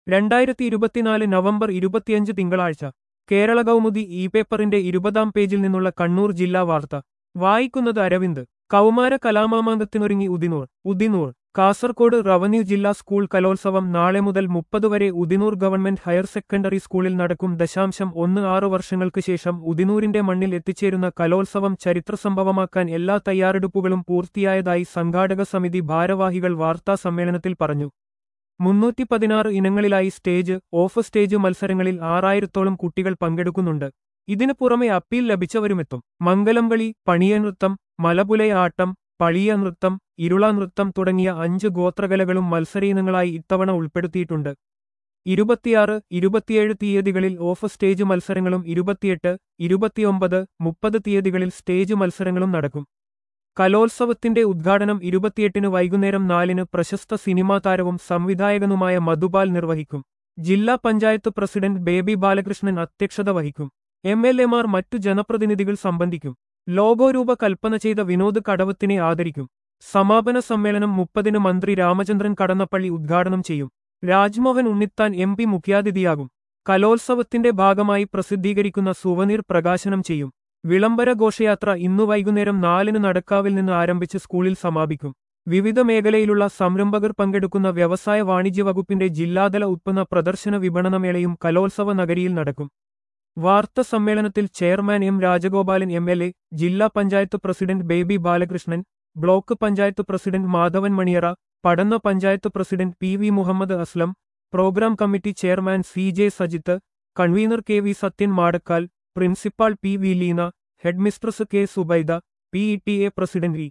രണ്ടായിരത്തി ഇരുപത്തിനാല് നവംബർ ഇരുപത്തിയഞ്ച് തിങ്കളാഴ്ച കേരള കൗമുദി ഇ പേപ്പറിന്റെ ഇരുപതാം പേജിൽ നിന്നുള്ള കണ്ണൂർ ജില്ലാ വാർത്ത വായിക്കുന്നത് അരവിന്ദ് കൗമാര കലാമാമാങ്കത്തിനൊരുങ്ങി ഉദിനൂർ ഉദിനൂർ കാസർകോട് റവന്യൂ ജില്ലാ സ്കൂൾ കലോത്സവം നാളെ മുതൽ മുപ്പത് വരെ ഉദിനൂർ ഗവൺമെന്റ് ഹയർ സെക്കൻഡറി സ്കൂളിൽ നടക്കും ദശാംശം ഒന്ന് ആറ് വർഷങ്ങൾക്ക് ശേഷം ഉദിനൂരിന്റെ മണ്ണിൽ എത്തിച്ചേരുന്ന കലോത്സവം ചരിത്രസംഭവമാക്കാൻ എല്ലാ തയ്യാറെടുപ്പുകളും പൂർത്തിയായതായി സംഘാടക സമിതി ഭാരവാഹികൾ വാർത്താ സമ്മേളനത്തിൽ പറഞ്ഞു മുന്നൂറ്റി പതിനാറ് ഇനങ്ങളിലായി സ്റ്റേജ് ഓഫ് സ്റ്റേജ് മത്സരങ്ങളിൽ ആറായിരത്തോളം കുട്ടികൾ പങ്കെടുക്കുന്നുണ്ട് ഇതിനു പുറമെ അപ്പീൽ ലഭിച്ചവരുമെത്തും മംഗലംകളി പണിയനൃത്തം മലപുലയാട്ടം പളിയ നൃത്തം ഇരുള നൃത്തം തുടങ്ങിയ അഞ്ച് ഗോത്രകലകളും മത്സരയിനങ്ങളായി ഇത്തവണ ഉൾപ്പെടുത്തിയിട്ടുണ്ട് ഇരുപത്തിയാറ് ഇരുപത്തിയേഴ് തീയതികളിൽ ഓഫ് സ്റ്റേജ് മത്സരങ്ങളും ഇരുപത്തിയെട്ട് ഇരുപത്തിയൊമ്പത് മുപ്പത് തീയതികളിൽ സ്റ്റേജ് മത്സരങ്ങളും നടക്കും കലോത്സവത്തിന്റെ ഉദ്ഘാടനം ഇരുപത്തിയെട്ടിന് വൈകുന്നേരം നാലിന് പ്രശസ്ത സിനിമാ താരവും സംവിധായകനുമായ മധുപാൽ നിർവഹിക്കും ജില്ലാ പഞ്ചായത്ത് പ്രസിഡന്റ് ബേബി ബാലകൃഷ്ണൻ അധ്യക്ഷത വഹിക്കും എം എൽ എമാർ മറ്റു ജനപ്രതിനിധികൾ സംബന്ധിക്കും ലോഗോ രൂപ കൽപ്പന ചെയ്ത വിനോദ് കടവത്തിനെ ആദരിക്കും സമാപന സമ്മേളനം മുപ്പതിന് മന്ത്രി രാമചന്ദ്രൻ കടന്നപ്പള്ളി ഉദ്ഘാടനം ചെയ്യും രാജ്മോഹൻ ഉണ്ണിത്താൻ എം പി മുഖ്യാതിഥിയാകും കലോത്സവത്തിന്റെ ഭാഗമായി പ്രസിദ്ധീകരിക്കുന്ന സുവനീർ പ്രകാശനം ചെയ്യും വിളംബര ഘോഷയാത്ര ഇന്നു വൈകുന്നേരം നാലിന് നടക്കാവിൽ നിന്ന് ആരംഭിച്ച് സ്കൂളിൽ സമാപിക്കും വിവിധ മേഖലയിലുള്ള സംരംഭകർ പങ്കെടുക്കുന്ന വ്യവസായ വാണിജ്യ വകുപ്പിന്റെ ജില്ലാതല ഉത്പന്ന പ്രദർശന വിപണനമേളയും കലോത്സവ നഗരിയിൽ നടക്കും വാർത്ത സമ്മേളനത്തിൽ chairman M Rajagopalan M L A ജില്ലാ panchayat president Baby Balakrishnan block panchayat president Madhavan Maniyara Padanna panchayat president P V Muhammad Aslam programme committee chairman C J Sajith convener K V Sathyan Madakkal principal P V Leena headmistress K Subaida P E T A president E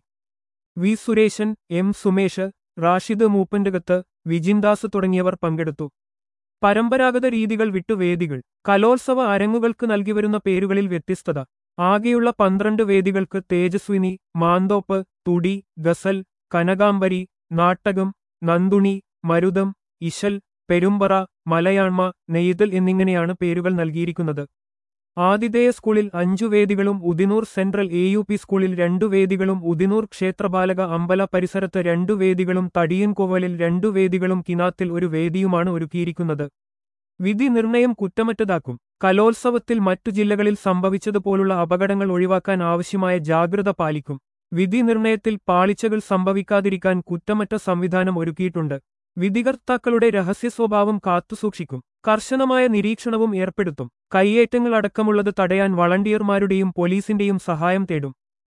V Suresan M Sumesh Rashid Mooppantakath Vijindas തുടങ്ങിയവർ പങ്കെടുത്തു പരമ്പരാഗത രീതികൾ വിട്ടു വേദികൾ കലോത്സവ അരങ്ങുകൾക്ക് നൽകിവരുന്ന പേരുകളിൽ വ്യത്യസ്തത ആകെയുള്ള പന്ത്രണ്ട് വേദികൾക്ക് തേജസ്വിനി മാന്തോപ്പ് തുടി ഗസൽ കനകാംബരി നാട്ടകം നന്ദുണി മരുതം ഇശൽ പെരുമ്പറ മലയാണ്മ നെയ്തൽ എന്നിങ്ങനെയാണ് പേരുകൾ നൽകിയിരിക്കുന്നത് ആതിഥേയ സ്കൂളിൽ അഞ്ചു വേദികളും Udinur central A U P സ്കൂളിൽ രണ്ടു വേദികളും ഉദിനൂർ ക്ഷേത്രപാലക അമ്പല പരിസരത്ത് രണ്ടു വേദികളും തടിയൻകോവലിൽ രണ്ടു വേദികളും കിനാത്തിൽ ഒരു വേദിയുമാണ് ഒരുക്കിയിരിക്കുന്നത് വിധി നിർണയം കുറ്റമറ്റതാക്കും കലോത്സവത്തിൽ മറ്റു ജില്ലകളിൽ സംഭവിച്ചതുപോലുള്ള അപകടങ്ങൾ ഒഴിവാക്കാൻ ആവശ്യമായ ജാഗ്രത പാലിക്കും വിധി നിർണയത്തിൽ പാളിച്ചകൾ സംഭവിക്കാതിരിക്കാൻ കുറ്റമറ്റ സംവിധാനം ഒരുക്കിയിട്ടുണ്ട് വിധികർത്താക്കളുടെ രഹസ്യ സ്വഭാവം കാത്തുസൂക്ഷിക്കും കർശനമായ നിരീക്ഷണവും ഏർപ്പെടുത്തും കയ്യേറ്റങ്ങൾ അടക്കമുള്ളത് തടയാൻ വളണ്ടിയർമാരുടെയും പോലീസിന്റെയും സഹായം തേടും